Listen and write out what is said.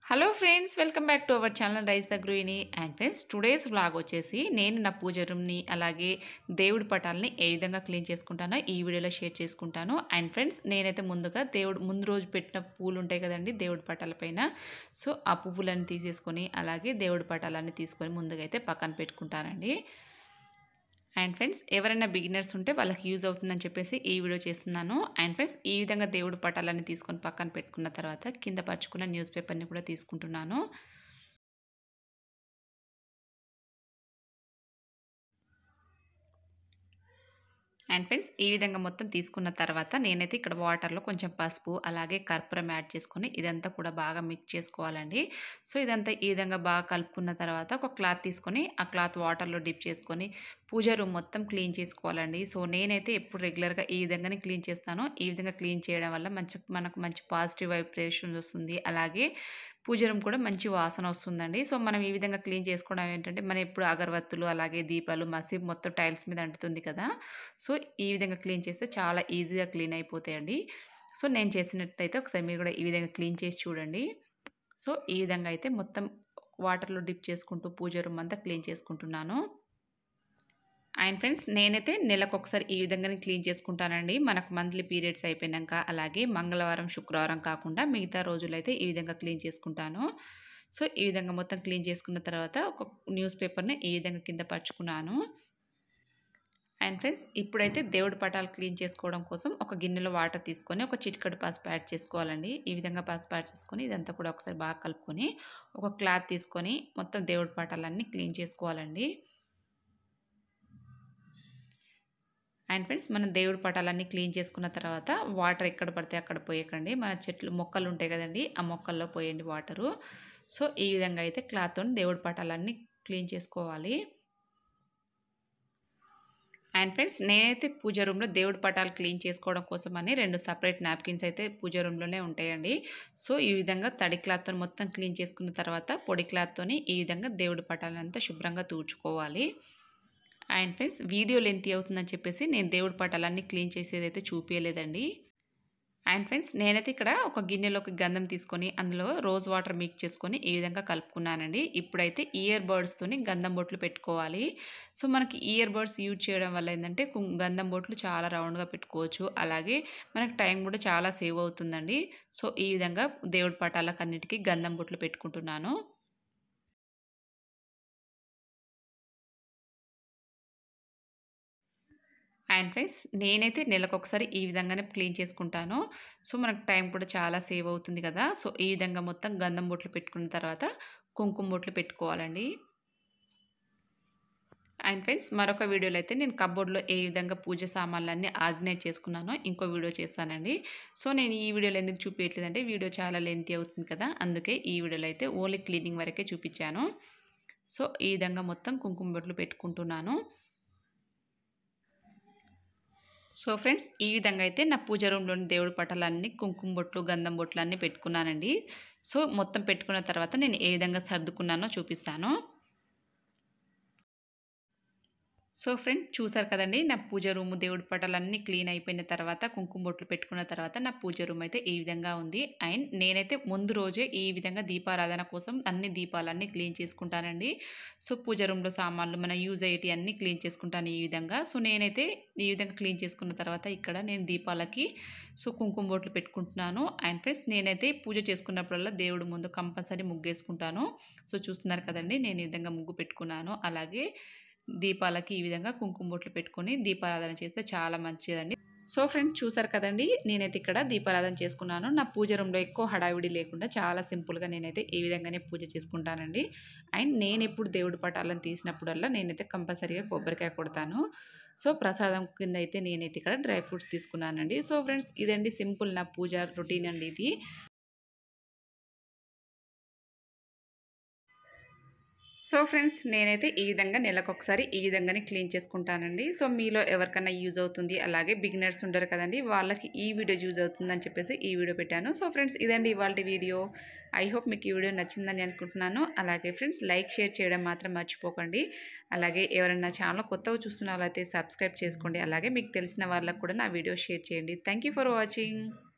hello friends welcome back to our channel rise the గ్రూయిని and friends today's vlog వచ్చేసి నేను నా పూజ రూమ్ని అలాగే దేవుడి పటాలని ఏ విధంగా క్లీన్ చేసుకుంటానో ఈ వీడియోలో షేర్ చేసుకుంటాను అండ్ ఫ్రెండ్స్ నేనైతే ముందుగా దేవుడు ముందు రోజు పెట్టిన పూలు ఉంటాయి కదండి దేవుడి పటాల పైన సో ఆ పువ్వులన్నీ తీసేసుకొని అలాగే దేవుడి పటాలన్నీ తీసుకొని ముందుగా అయితే పక్కన పెట్టుకుంటానండి అండ్ ఫ్రెండ్స్ ఎవరైనా బిగినర్స్ ఉంటే వాళ్ళకి యూజ్ అవుతుందని చెప్పేసి ఈ వీడియో చేస్తున్నాను అండ్ ఫ్రెండ్స్ ఈ విధంగా దేవుడు పటాలన్నీ తీసుకొని పక్కన పెట్టుకున్న తర్వాత కింద పరుచుకున్న న్యూస్ పేపర్ని కూడా తీసుకుంటున్నాను అండ్ ఫ్రెండ్స్ ఈ విధంగా మొత్తం తీసుకున్న తర్వాత నేనైతే ఇక్కడ వాటర్లో కొంచెం పసుపు అలాగే కర్పూరం యాడ్ చేసుకొని ఇదంతా కూడా బాగా మిక్స్ చేసుకోవాలండి సో ఇదంతా ఈ విధంగా బాగా కలుపుకున్న తర్వాత ఒక క్లాత్ తీసుకొని ఆ క్లాత్ వాటర్లో డిప్ చేసుకొని పూజ రూమ్ మొత్తం క్లీన్ చేసుకోవాలండి సో నేనైతే ఎప్పుడు రెగ్యులర్గా ఈ విధంగానే క్లీన్ చేస్తాను ఈ విధంగా క్లీన్ చేయడం వల్ల మంచి మనకు మంచి పాజిటివ్ వైబ్రేషన్ వస్తుంది అలాగే పూజ రూమ్ కూడా మంచి వాసన వస్తుందండి సో మనం ఈ విధంగా క్లీన్ చేసుకోవడం ఏంటంటే మనం ఎప్పుడు అగరవత్తులు అలాగే దీపాలు మసీబ్ మొత్తం టైల్స్ మీద అంటుతుంది కదా సో ఈ విధంగా క్లీన్ చేస్తే చాలా ఈజీగా క్లీన్ అయిపోతాయండి సో నేను చేసినట్టయితే ఒకసారి మీరు కూడా ఈ విధంగా క్లీన్ చేసి చూడండి సో ఈ విధంగా అయితే మొత్తం వాటర్లో డిప్ చేసుకుంటూ పూజ రూమ్ అంతా క్లీన్ చేసుకుంటున్నాను అండ్ ఫ్రెండ్స్ నేనైతే నెలకు ఒకసారి ఈ విధంగానే క్లీన్ చేసుకుంటానండి మనకు మంత్లీ పీరియడ్స్ అయిపోయాక అలాగే మంగళవారం శుక్రవారం కాకుండా మిగతా రోజులైతే ఈ విధంగా క్లీన్ చేసుకుంటాను సో ఈ విధంగా మొత్తం క్లీన్ చేసుకున్న తర్వాత ఒక న్యూస్ పేపర్ని ఈ విధంగా కింద పరుచుకున్నాను అండ్ ఫ్రెండ్స్ ఇప్పుడైతే దేవుడి పటాలు క్లీన్ చేసుకోవడం కోసం ఒక గిన్నెలో వాటర్ తీసుకొని ఒక చిటికడు పసుపు యాడ్ చేసుకోవాలండి ఈ విధంగా పసుపు యాడ్ చేసుకొని ఇదంతా కూడా ఒకసారి బాగా కలుపుకొని ఒక క్లాత్ తీసుకొని మొత్తం దేవుడి పటాలన్నీ క్లీన్ చేసుకోవాలండి అండ్ ఫ్రెండ్స్ మనం దేవుడి పటాలన్నీ క్లీన్ చేసుకున్న తర్వాత వాటర్ ఎక్కడ పడితే అక్కడ పోయకండి మన చెట్లు మొక్కలు ఉంటాయి కదండి ఆ మొక్కల్లో పోయండి వాటరు సో ఈ విధంగా అయితే క్లాత్తో దేవుడి పటాలన్నీ క్లీన్ చేసుకోవాలి అండ్ ఫ్రెండ్స్ నేనైతే పూజ రూమ్లో దేవుడి పటాలు క్లీన్ చేసుకోవడం కోసం అని రెండు సపరేట్ నాప్కిన్స్ అయితే పూజ రూమ్లోనే ఉంటాయండి సో ఈ విధంగా తడి క్లాత్తో మొత్తం క్లీన్ చేసుకున్న తర్వాత పొడి క్లాత్తోని ఈ విధంగా దేవుడి పటాలంతా శుభ్రంగా తూడ్చుకోవాలి అండ్ ఫ్రెండ్స్ వీడియో లెంత్ అవుతుందని చెప్పేసి నేను దేవుడి పటాలన్నీ క్లీన్ చేసేది అయితే చూపించలేదండి అండ్ ఫ్రెండ్స్ నేనైతే ఇక్కడ ఒక గిన్నెలోకి గంధం తీసుకొని అందులో రోజ్ వాటర్ మిక్స్ చేసుకొని ఈ విధంగా కలుపుకున్నానండి ఇప్పుడైతే ఇయర్ బర్డ్స్తోని గంధం బొట్లు పెట్టుకోవాలి సో మనకి ఇయర్ బర్డ్స్ యూజ్ చేయడం వల్ల ఏంటంటే గంధం బొట్లు చాలా రౌండ్గా పెట్టుకోవచ్చు అలాగే మనకి టైం కూడా చాలా సేవ్ అవుతుందండి సో ఈ విధంగా దేవుడి పటాలకు అన్నిటికీ గంధం బొట్లు పెట్టుకుంటున్నాను అండ్ ఫ్రెండ్స్ నేనైతే నెలకు ఒకసారి ఈ విధంగానే క్లీన్ చేసుకుంటాను సో మనకు టైం కూడా చాలా సేవ్ అవుతుంది కదా సో ఈ విధంగా మొత్తం గంధం బొట్లు పెట్టుకున్న తర్వాత కుంకుమ బొట్లు పెట్టుకోవాలండి అండ్ ఫ్రెండ్స్ మరొక వీడియోలో అయితే నేను కబోర్డ్లో ఏ విధంగా పూజ సామాన్లన్నీ ఆర్గనైజ్ చేసుకున్నానో ఇంకో వీడియో చేస్తానండి సో నేను ఈ వీడియోలో ఎందుకు చూపించలేదంటే వీడియో చాలా లెంతీ అవుతుంది కదా అందుకే ఈ వీడియోలో అయితే ఓన్లీ క్లీనింగ్ వరకే చూపించాను సో ఈ విధంగా మొత్తం కుంకుమ బొట్లు పెట్టుకుంటున్నాను సో ఫ్రెండ్స్ ఈ విధంగా అయితే నా పూజ రూమ్లోని దేవుడి పటాలన్నీ కుంకుమ బొట్లు గంధం బొట్లు అన్నీ పెట్టుకున్నానండి సో మొత్తం పెట్టుకున్న తర్వాత నేను ఏ విధంగా సర్దుకున్నానో చూపిస్తాను సో ఫ్రెండ్ చూసారు కదండి నా పూజ రూము దేవుడి పటాలన్నీ క్లీన్ అయిపోయిన తర్వాత కుంకుమ బొట్లు పెట్టుకున్న తర్వాత నా పూజ రూమ్ అయితే ఈ విధంగా ఉంది అండ్ నేనైతే ముందు రోజే ఈ విధంగా దీపారాధన కోసం అన్ని దీపాలన్నీ క్లీన్ చేసుకుంటానండి సో పూజ రూమ్లో సామాన్లు మన యూజ్ అయ్యేటి అన్నీ క్లీన్ చేసుకుంటాను ఈ విధంగా సో నేనైతే ఈ విధంగా క్లీన్ చేసుకున్న తర్వాత ఇక్కడ నేను దీపాలకి సో కుంకుమ బొట్లు పెట్టుకుంటున్నాను అండ్ ఫ్రెండ్స్ నేనైతే పూజ చేసుకున్నప్పుడల్లా దేవుడు ముందు కంపల్సరీ ముగ్గేసుకుంటాను సో చూస్తున్నారు కదండి నేను ఈ విధంగా ముగ్గు పెట్టుకున్నాను అలాగే దీపాలకి ఈ విధంగా కుంకుమ బొట్లు పెట్టుకొని దీపారాధన చేస్తే చాలా మంచిదండి సో ఫ్రెండ్స్ చూసారు కదండి నేనైతే ఇక్కడ దీపారాధన చేసుకున్నాను నా పూజ రూమ్లో ఎక్కువ హడావిడి లేకుండా చాలా సింపుల్గా నేనైతే ఈ విధంగానే పూజ చేసుకుంటానండి అండ్ నేను ఎప్పుడు దేవుడి పటాలను తీసినప్పుడల్లా నేనైతే కంపల్సరీగా కొబ్బరికాయ కొడతాను సో ప్రసాదం కింద అయితే నేనైతే ఇక్కడ డ్రై ఫ్రూట్స్ తీసుకున్నానండి సో ఫ్రెండ్స్ ఇదండి సింపుల్ నా పూజ రొటీన్ అండి ఇది సో ఫ్రెండ్స్ నేనైతే ఈ విధంగా నెలకు ఒకసారి ఈ విధంగానే క్లీన్ చేసుకుంటానండి సో మీలో ఎవరికైనా యూజ్ అవుతుంది అలాగే బిగినర్స్ ఉండరు కదండి వాళ్ళకి ఈ వీడియో యూజ్ అవుతుందని చెప్పేసి ఈ వీడియో పెట్టాను సో ఫ్రెండ్స్ ఇదండి ఇవాళ వీడియో ఐ హోప్ మీకు ఈ వీడియో నచ్చిందని అనుకుంటున్నాను అలాగే ఫ్రెండ్స్ లైక్ షేర్ చేయడం మాత్రం మర్చిపోకండి అలాగే ఎవరైనా ఛానల్ కొత్తగా చూస్తున్న వాళ్ళైతే సబ్స్క్రైబ్ చేసుకోండి అలాగే మీకు తెలిసిన వాళ్ళకు కూడా నా వీడియో షేర్ చేయండి థ్యాంక్ ఫర్ వాచింగ్